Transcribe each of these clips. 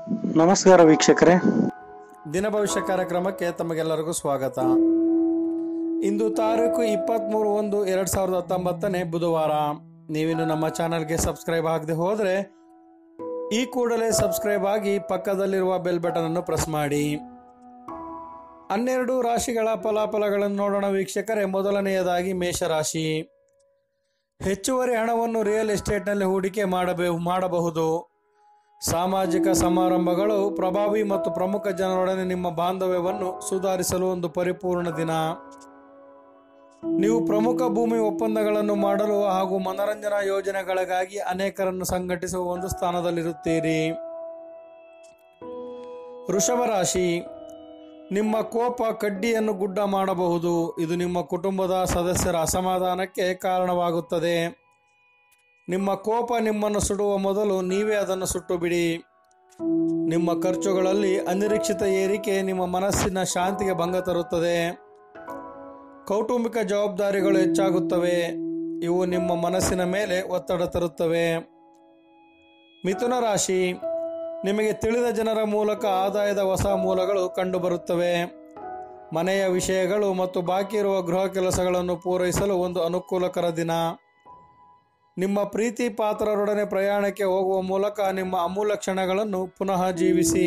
ನಮಸ್ಕಾರ ವೀಕ್ಷಕರೇ ದಿನ ಭವಿಷ್ಯ ಕಾರ್ಯಕ್ರಮಕ್ಕೆ ತಮಗೆಲ್ಲರಿಗೂ ಸ್ವಾಗತ ಇಂದು ತಾರೀಕು ಇಪ್ಪತ್ತ್ಮೂರು ಒಂದು ಎರಡು ಸಾವಿರದ ಹತ್ತೊಂಬತ್ತನೇ ಬುಧವಾರ ನೀವಿನ್ನು ನಮ್ಮ ಚಾನಲ್ಗೆ ಸಬ್ಸ್ಕ್ರೈಬ್ ಆಗದೆ ಹೋದರೆ ಈ ಕೂಡಲೇ ಸಬ್ಸ್ಕ್ರೈಬ್ ಆಗಿ ಪಕ್ಕದಲ್ಲಿರುವ ಬೆಲ್ ಬಟನ್ ಅನ್ನು ಪ್ರೆಸ್ ಮಾಡಿ ಹನ್ನೆರಡು ರಾಶಿಗಳ ಫಲಾಫಲಗಳನ್ನು ನೋಡೋಣ ವೀಕ್ಷಕರೇ ಮೊದಲನೆಯದಾಗಿ ಮೇಷರಾಶಿ ಹೆಚ್ಚುವರಿ ಹಣವನ್ನು ರಿಯಲ್ ಎಸ್ಟೇಟ್ನಲ್ಲಿ ಹೂಡಿಕೆ ಮಾಡಬೇ ಮಾಡಬಹುದು ಸಾಮಾಜಿಕ ಸಮಾರಂಭಗಳು ಪ್ರಭಾವಿ ಮತ್ತು ಪ್ರಮುಖ ಜನರೊಡನೆ ನಿಮ್ಮ ಬಾಂಧವ್ಯವನ್ನು ಸುಧಾರಿಸಲು ಒಂದು ಪರಿಪೂರ್ಣ ದಿನ ನೀವು ಪ್ರಮುಖ ಭೂಮಿ ಒಪ್ಪಂದಗಳನ್ನು ಮಾಡಲು ಹಾಗೂ ಮನರಂಜನಾ ಯೋಜನೆಗಳಿಗಾಗಿ ಅನೇಕರನ್ನು ಸಂಘಟಿಸುವ ಒಂದು ಸ್ಥಾನದಲ್ಲಿರುತ್ತೀರಿ ವೃಷಭ ರಾಶಿ ನಿಮ್ಮ ಕೋಪ ಕಡ್ಡಿಯನ್ನು ಗುಡ್ಡ ಮಾಡಬಹುದು ಇದು ನಿಮ್ಮ ಕುಟುಂಬದ ಸದಸ್ಯರ ಅಸಮಾಧಾನಕ್ಕೆ ಕಾರಣವಾಗುತ್ತದೆ ನಿಮ್ಮ ಕೋಪ ನಿಮ್ಮನ್ನು ಸುಡುವ ಮೊದಲು ನೀವೇ ಅದನ್ನು ಸುಟ್ಟು ಬಿಡಿ ನಿಮ್ಮ ಖರ್ಚುಗಳಲ್ಲಿ ಅನಿರೀಕ್ಷಿತ ಏರಿಕೆ ನಿಮ್ಮ ಮನಸ್ಸಿನ ಶಾಂತಿಗೆ ಭಂಗ ತರುತ್ತದೆ ಕೌಟುಂಬಿಕ ಜವಾಬ್ದಾರಿಗಳು ಹೆಚ್ಚಾಗುತ್ತವೆ ಇವು ನಿಮ್ಮ ಮನಸ್ಸಿನ ಮೇಲೆ ಒತ್ತಡ ತರುತ್ತವೆ ಮಿಥುನ ರಾಶಿ ನಿಮಗೆ ತಿಳಿದ ಜನರ ಮೂಲಕ ಆದಾಯದ ಹೊಸ ಮೂಲಗಳು ಕಂಡುಬರುತ್ತವೆ ಮನೆಯ ವಿಷಯಗಳು ಮತ್ತು ಬಾಕಿ ಇರುವ ಗೃಹ ಕೆಲಸಗಳನ್ನು ಪೂರೈಸಲು ಒಂದು ಅನುಕೂಲಕರ ದಿನ ನಿಮ್ಮ ಪ್ರೀತಿ ಪಾತ್ರರೊಡನೆ ಪ್ರಯಾಣಕ್ಕೆ ಹೋಗುವ ಮೂಲಕ ನಿಮ್ಮ ಅಮೂಲ್ಯ ಕ್ಷಣಗಳನ್ನು ಪುನಃ ಜೀವಿಸಿ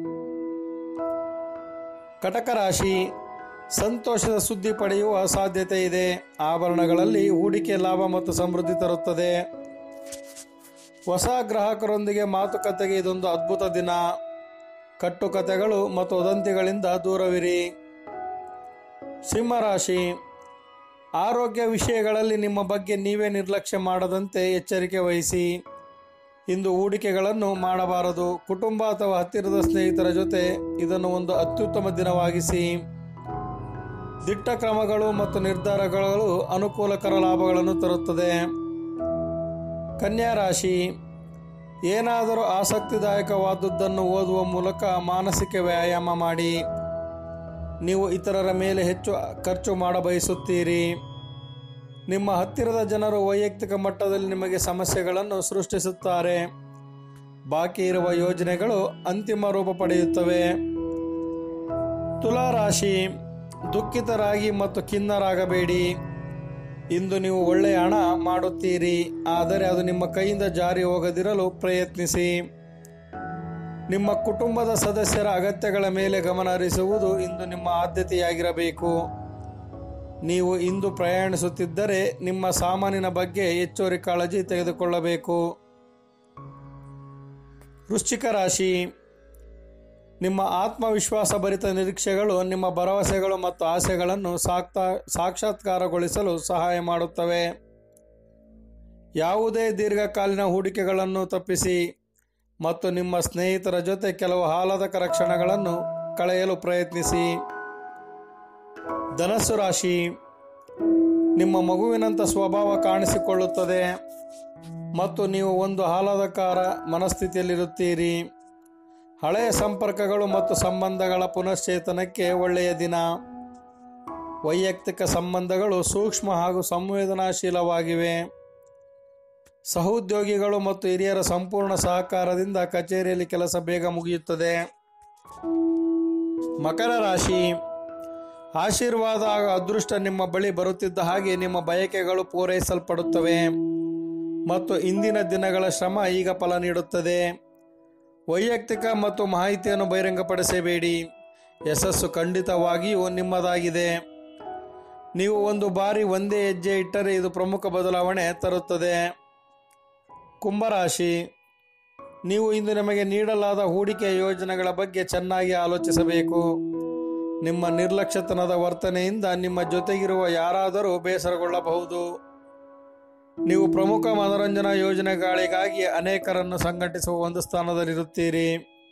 ಕಟಕ ರಾಶಿ ಸಂತೋಷದ ಸುದ್ದಿ ಪಡೆಯುವ ಸಾಧ್ಯತೆ ಇದೆ ಆಭರಣಗಳಲ್ಲಿ ಹೂಡಿಕೆ ಲಾಭ ಮತ್ತು ಸಮೃದ್ಧಿ ತರುತ್ತದೆ ಹೊಸ ಗ್ರಾಹಕರೊಂದಿಗೆ ಮಾತುಕತೆಗೆ ಇದೊಂದು ಅದ್ಭುತ ದಿನ ಕಟ್ಟುಕತೆಗಳು ಮತ್ತು ವದಂತಿಗಳಿಂದ ದೂರವಿರಿ ಸಿಂಹರಾಶಿ ಆರೋಗ್ಯ ವಿಷಯಗಳಲ್ಲಿ ನಿಮ್ಮ ಬಗ್ಗೆ ನೀವೇ ನಿರ್ಲಕ್ಷ್ಯ ಮಾಡದಂತೆ ಎಚ್ಚರಿಕೆ ವಹಿಸಿ ಇಂದು ಹೂಡಿಕೆಗಳನ್ನು ಮಾಡಬಾರದು ಕುಟುಂಬ ಅಥವಾ ಹತ್ತಿರದ ಸ್ನೇಹಿತರ ಜೊತೆ ಇದನ್ನು ಒಂದು ಅತ್ಯುತ್ತಮ ದಿನವಾಗಿಸಿ ದಿಟ್ಟ ಕ್ರಮಗಳು ಮತ್ತು ನಿರ್ಧಾರಗಳು ಅನುಕೂಲಕರ ಲಾಭಗಳನ್ನು ತರುತ್ತದೆ ಕನ್ಯಾ ರಾಶಿ ಏನಾದರೂ ಆಸಕ್ತಿದಾಯಕವಾದದ್ದನ್ನು ಓದುವ ಮೂಲಕ ಮಾನಸಿಕ ವ್ಯಾಯಾಮ ಮಾಡಿ ನೀವು ಇತರರ ಮೇಲೆ ಹೆಚ್ಚು ಖರ್ಚು ಮಾಡಬಯಸುತ್ತೀರಿ ನಿಮ್ಮ ಹತ್ತಿರದ ಜನರು ವೈಯಕ್ತಿಕ ಮಟ್ಟದಲ್ಲಿ ನಿಮಗೆ ಸಮಸ್ಯೆಗಳನ್ನು ಸೃಷ್ಟಿಸುತ್ತಾರೆ ಬಾಕಿ ಇರುವ ಯೋಜನೆಗಳು ಅಂತಿಮ ರೂಪ ಪಡೆಯುತ್ತವೆ ತುಲಾ ರಾಶಿ ದುಃಖಿತರಾಗಿ ಮತ್ತು ಖಿನ್ನರಾಗಬೇಡಿ ಇಂದು ನೀವು ಒಳ್ಳೆಯ ಹಣ ಮಾಡುತ್ತೀರಿ ಆದರೆ ಅದು ನಿಮ್ಮ ಕೈಯಿಂದ ಜಾರಿ ಹೋಗದಿರಲು ಪ್ರಯತ್ನಿಸಿ ನಿಮ್ಮ ಕುಟುಂಬದ ಸದಸ್ಯರ ಅಗತ್ಯಗಳ ಮೇಲೆ ಗಮನ ಹರಿಸುವುದು ಇಂದು ನಿಮ್ಮ ಆದ್ಯತೆಯಾಗಿರಬೇಕು ನೀವು ಇಂದು ಪ್ರಯಾಣಿಸುತ್ತಿದ್ದರೆ ನಿಮ್ಮ ಸಾಮಾನಿನ ಬಗ್ಗೆ ಹೆಚ್ಚುವರಿ ಕಾಳಜಿ ತೆಗೆದುಕೊಳ್ಳಬೇಕು ವೃಶ್ಚಿಕ ರಾಶಿ ನಿಮ್ಮ ಆತ್ಮವಿಶ್ವಾಸ ಭರಿತ ನಿರೀಕ್ಷೆಗಳು ನಿಮ್ಮ ಭರವಸೆಗಳು ಮತ್ತು ಆಸೆಗಳನ್ನು ಸಾಕ್ತಾ ಸಾಕ್ಷಾತ್ಕಾರಗೊಳಿಸಲು ಸಹಾಯ ಮಾಡುತ್ತವೆ ಯಾವುದೇ ದೀರ್ಘಕಾಲೀನ ಹೂಡಿಕೆಗಳನ್ನು ತಪ್ಪಿಸಿ ಮತ್ತು ನಿಮ್ಮ ಸ್ನೇಹಿತರ ಜೊತೆ ಕೆಲವು ಆಹ್ಲಾದಕರ ಕ್ಷಣಗಳನ್ನು ಕಳೆಯಲು ಪ್ರಯತ್ನಿಸಿ ಧನಸ್ಸು ರಾಶಿ ನಿಮ್ಮ ಮಗುವಿನಂಥ ಸ್ವಭಾವ ಕಾಣಿಸಿಕೊಳ್ಳುತ್ತದೆ ಮತ್ತು ನೀವು ಒಂದು ಆಹ್ಲಾದಕರ ಮನಸ್ಥಿತಿಯಲ್ಲಿರುತ್ತೀರಿ ಹಳೆಯ ಸಂಪರ್ಕಗಳು ಮತ್ತು ಸಂಬಂಧಗಳ ಪುನಶ್ಚೇತನಕ್ಕೆ ಒಳ್ಳೆಯ ದಿನ ವೈಯಕ್ತಿಕ ಸಂಬಂಧಗಳು ಸೂಕ್ಷ್ಮ ಹಾಗೂ ಸಂವೇದನಾಶೀಲವಾಗಿವೆ ಸಹೋದ್ಯೋಗಿಗಳು ಮತ್ತು ಹಿರಿಯರ ಸಂಪೂರ್ಣ ಸಹಕಾರದಿಂದ ಕಚೇರಿಯಲ್ಲಿ ಕೆಲಸ ಬೇಗ ಮುಗಿಯುತ್ತದೆ ಮಕರ ರಾಶಿ ಆಶೀರ್ವಾದ ಹಾಗೂ ಅದೃಷ್ಟ ನಿಮ್ಮ ಬಳಿ ಬರುತ್ತಿದ್ದ ಹಾಗೆ ನಿಮ್ಮ ಬಯಕೆಗಳು ಪೂರೈಸಲ್ಪಡುತ್ತವೆ ಮತ್ತು ಇಂದಿನ ದಿನಗಳ ಶ್ರಮ ಈಗ ಫಲ ನೀಡುತ್ತದೆ ವೈಯಕ್ತಿಕ ಮತ್ತು ಮಾಹಿತಿಯನ್ನು ಬಹಿರಂಗಪಡಿಸಬೇಡಿ ಯಶಸ್ಸು ಖಂಡಿತವಾಗಿಯೂ ನಿಮ್ಮದಾಗಿದೆ ನೀವು ಒಂದು ಬಾರಿ ಒಂದೇ ಹೆಜ್ಜೆ ಇಟ್ಟರೆ ಇದು ಪ್ರಮುಖ ಬದಲಾವಣೆ ತರುತ್ತದೆ ಕುಂಭರಾಶಿ ನೀವು ಇಂದು ನಿಮಗೆ ನೀಡಲಾದ ಹೂಡಿಕೆ ಯೋಜನೆಗಳ ಬಗ್ಗೆ ಚೆನ್ನಾಗಿ ಆಲೋಚಿಸಬೇಕು ನಿಮ್ಮ ನಿರ್ಲಕ್ಷ್ಯತನದ ವರ್ತನೆಯಿಂದ ನಿಮ್ಮ ಜೊತೆಗಿರುವ ಯಾರಾದರೂ ಬೇಸರಗೊಳ್ಳಬಹುದು ನೀವು ಪ್ರಮುಖ ಮನೋರಂಜನಾ ಯೋಜನೆಗಳಿಗಾಗಿ ಅನೇಕರನ್ನು ಸಂಘಟಿಸುವ ಒಂದು ಸ್ಥಾನದಲ್ಲಿರುತ್ತೀರಿ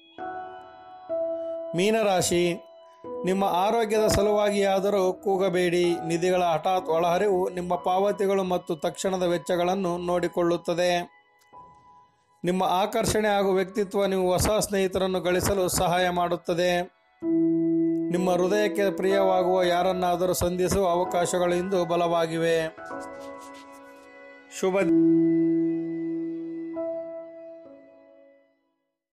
ಮೀನರಾಶಿ ನಿಮ್ಮ ಆರೋಗ್ಯದ ಸಲುವಾಗಿಯಾದರೂ ಕೂಗಬೇಡಿ ನಿಧಿಗಳ ಹಠಾತ್ ಒಳಹರಿವು ನಿಮ್ಮ ಪಾವತಿಗಳು ಮತ್ತು ತಕ್ಷಣದ ವೆಚ್ಚಗಳನ್ನು ನೋಡಿಕೊಳ್ಳುತ್ತದೆ ನಿಮ್ಮ ಆಕರ್ಷಣೆ ಹಾಗೂ ವ್ಯಕ್ತಿತ್ವ ನೀವು ಹೊಸ ಸ್ನೇಹಿತರನ್ನು ಗಳಿಸಲು ಸಹಾಯ ಮಾಡುತ್ತದೆ ನಿಮ್ಮ ಹೃದಯಕ್ಕೆ ಪ್ರಿಯವಾಗುವ ಯಾರನ್ನಾದರೂ ಸಂಧಿಸುವ ಅವಕಾಶಗಳು ಇಂದು ಬಲವಾಗಿವೆ ಶುಭ